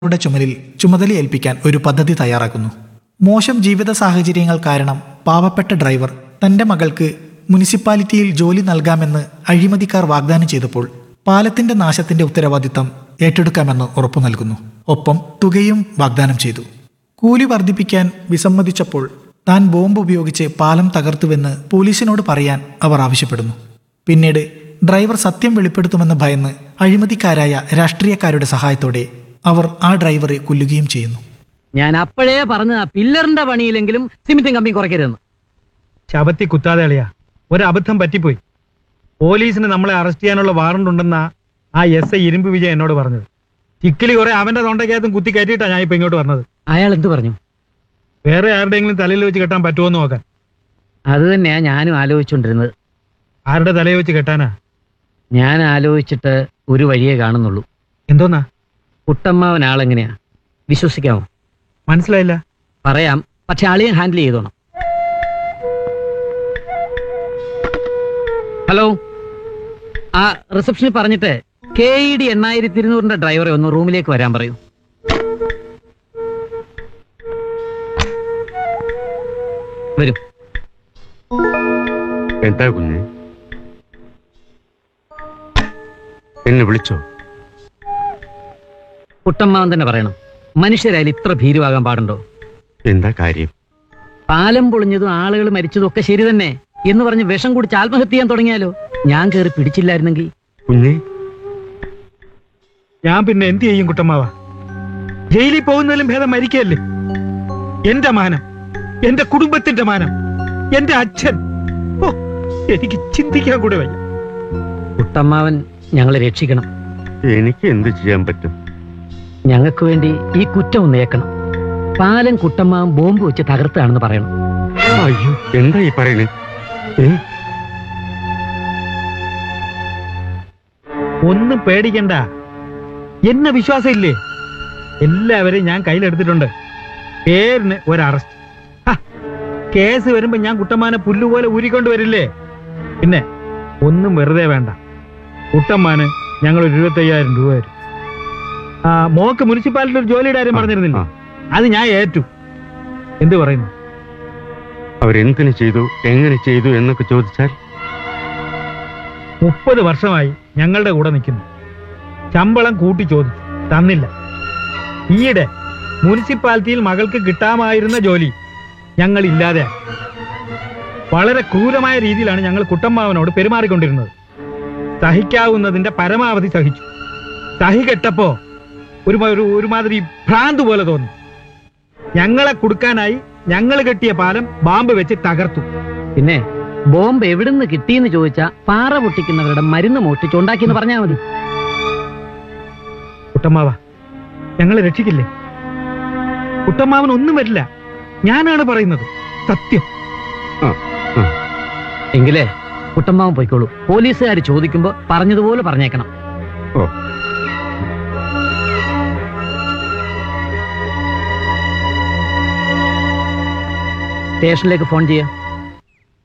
യുടെ ചുമലിൽ ചുമതലയേൽപ്പിക്കാൻ ഒരു പദ്ധതി തയ്യാറാക്കുന്നു മോശം ജീവിത സാഹചര്യങ്ങൾ കാരണം പാവപ്പെട്ട ഡ്രൈവർ തന്റെ മകൾക്ക് മുനിസിപ്പാലിറ്റിയിൽ ജോലി നൽകാമെന്ന് അഴിമതിക്കാർ വാഗ്ദാനം ചെയ്തപ്പോൾ പാലത്തിന്റെ നാശത്തിന്റെ ഉത്തരവാദിത്തം ഏറ്റെടുക്കാമെന്ന് ഉറപ്പു നൽകുന്നു ഒപ്പം തുകയും വാഗ്ദാനം ചെയ്തു കൂലി വർദ്ധിപ്പിക്കാൻ വിസമ്മതിച്ചപ്പോൾ താൻ ബോംബ് ഉപയോഗിച്ച് പാലം തകർത്തുവെന്ന് പോലീസിനോട് പറയാൻ അവർ ആവശ്യപ്പെടുന്നു പിന്നീട് ഡ്രൈവർ സത്യം വെളിപ്പെടുത്തുമെന്ന് ഭയന്ന് അഴിമതിക്കാരായ രാഷ്ട്രീയക്കാരുടെ സഹായത്തോടെ അവർ ആ ഡ്രൈവറെ കൊല്ലുകയും ചെയ്യുന്നു ഞാൻ അപ്പോഴേ പറഞ്ഞതാ പില്ലറിന്റെ പണിയിലെങ്കിലും സിമിറ്റും കമ്പി കുറയ്ക്കരുതെന്ന് ശബത്തി കുത്താതെ അളിയാ ഒരു അബദ്ധം പറ്റിപ്പോയി പോലീസിന് നമ്മളെ അറസ്റ്റ് ചെയ്യാനുള്ള വാറണ്ട് ഉണ്ടെന്ന ആ എസ് ഐ ഇരുമ്പ് വിജയ് എന്നോട് പറഞ്ഞത് ചിക്കിലി കുറെ അവന്റെ തൊണ്ടക്കകത്തും കുത്തി കയറ്റിയിട്ടാ ഞാൻ ഇപ്പൊ ഇങ്ങോട്ട് വന്നത് അയാൾ എന്ത് പറഞ്ഞു വേറെ ആരുടെയെങ്കിലും തലയിൽ വെച്ച് കെട്ടാൻ പറ്റുമോ എന്ന് നോക്കാൻ അത് തന്നെയാ ഞാനും ആലോചിച്ചുകൊണ്ടിരുന്നത് ആരുടെ തലയിൽ വെച്ച് കെട്ടാനാ ഞാൻ ആലോചിച്ചിട്ട് ഒരു വഴിയേ കാണുന്നുള്ളൂ എന്തോന്നാ കുട്ടമ്മാവൻ ആളെങ്ങനെയാ വിശ്വസിക്കാമോ മനസ്സിലായില്ല പറയാം പക്ഷെ ആളിയെ ഹാൻഡിൽ ചെയ്തോണം ഹലോ ആ റിസപ്ഷനിൽ പറഞ്ഞിട്ട് കെ ഇ ഡി എണ്ണായിരത്തി ഇരുന്നൂറിന്റെ ഡ്രൈവറെ ഒന്ന് റൂമിലേക്ക് വരാൻ പറയൂ വരും എന്താ കുഞ്ഞ് എന്നെ വിളിച്ചോ കുട്ടമ്മാവൻ തന്നെ പറയണം മനുഷ്യരായാലും ഇത്ര ഭീരുവാകാൻ പാടുണ്ടോ എന്താ കാര്യം പാലം പൊളിഞ്ഞതും ആളുകൾ മരിച്ചതും ഒക്കെ ശരി തന്നെ എന്ന് പറഞ്ഞ് വിഷം കുടിച്ച് ആത്മഹത്യ ചെയ്യാൻ തുടങ്ങിയാലോ ഞാൻ കയറി പിടിച്ചില്ലായിരുന്നെങ്കിൽ കുഞ്ഞെ ഞാൻ പിന്നെ എന്ത് ചെയ്യും കുട്ടമ്മാവ ജയിലിൽ പോകുന്നതിലും ഭേദം മരിക്കല്ലേ എന്റെ മാനം എന്റെ കുടുംബത്തിന്റെ മാനം എന്റെ അച്ഛൻ ഓ എനിക്ക് ചിന്തിക്കാൻ കൂടെ വയ്യ കുട്ടമ്മാവൻ ഞങ്ങളെ രക്ഷിക്കണം എനിക്ക് എന്ത് ചെയ്യാൻ പറ്റും ഞങ്ങൾക്ക് വേണ്ടി ഈ കുറ്റം ഒന്ന് ഏക്കണം പാലം കുട്ടമ്മാവൻ ബോംബ് വെച്ച് തകർത്താണെന്ന് പറയണം അയ്യോ എന്താ ഈ പറയണേ ഏ ഒന്നും പേടിക്കണ്ട എന്നെ വിശ്വാസം ഇല്ലേ എല്ലാവരെയും ഞാൻ കയ്യിലെടുത്തിട്ടുണ്ട് പേരിന് ഒരു അറസ്റ്റ് ഹ, കേസ് വരുമ്പോ ഞാൻ കുട്ടമ്മാനെ പുല്ലുപോലെ ഊരിക്കൊണ്ട് വരില്ലേ പിന്നെ ഒന്നും വെറുതെ വേണ്ട കുട്ടമ്മാന് ഞങ്ങൾ ഒരു ഇരുപത്തയ്യായിരം രൂപ തരും ആ മോക്ക് മുനിസിപ്പാലിറ്റി ഒരു ജോലിയുടെ കാര്യം പറഞ്ഞിരുന്നില്ല ആ. അത് ഞാൻ ഏറ്റു എന്ത് പറയുന്നു അവരെന്തിനു ചെയ്തു എങ്ങനെ ചെയ്തു എന്നൊക്കെ ചോദിച്ചാൽ മുപ്പത് വർഷമായി ഞങ്ങളുടെ കൂടെ നിൽക്കുന്നു ശമ്പളം കൂട്ടി ചോദിച്ചു തന്നില്ല ഈയിടെ മുനിസിപ്പാലിറ്റിയിൽ മകൾക്ക് കിട്ടാമായിരുന്ന ജോലി ഞങ്ങൾ ഇല്ലാതെ വളരെ ക്രൂരമായ രീതിയിലാണ് ഞങ്ങൾ കുട്ടമ്മാവനോട് പെരുമാറിക്കൊണ്ടിരുന്നത് സഹിക്കാവുന്നതിന്റെ പരമാവധി സഹിച്ചു സഹി കെട്ടപ്പോ ഒരു ഒരു ഒരുമാതിരി ഭ്രാന്ത് പോലെ തോന്നി ഞങ്ങളെ കൊടുക്കാനായി ഞങ്ങൾ കെട്ടിയ പാലം ബാമ്പ് വെച്ച് തകർത്തു പിന്നെ ബോംബ് എവിടുന്ന് കിട്ടിയെന്ന് ചോദിച്ചാ പാറ പൊട്ടിക്കുന്നവരുടെ മരുന്ന് മോഷ്ടിച്ച് ഉണ്ടാക്കിയെന്ന് പറഞ്ഞാൽ മതി കുട്ടമ്മാവ ഞങ്ങളെ രക്ഷിക്കില്ലേ കുട്ടമ്മാവൻ ഒന്നും വരില്ല ഞാനാണ് പറയുന്നത് സത്യം എങ്കിലേ കുട്ടമ്മാവൻ പോയിക്കോളൂ പോലീസുകാർ ചോദിക്കുമ്പോ പറഞ്ഞതുപോലെ പറഞ്ഞേക്കണം ഓ സ്റ്റേഷനിലേക്ക് ഫോൺ ചെയ്യാം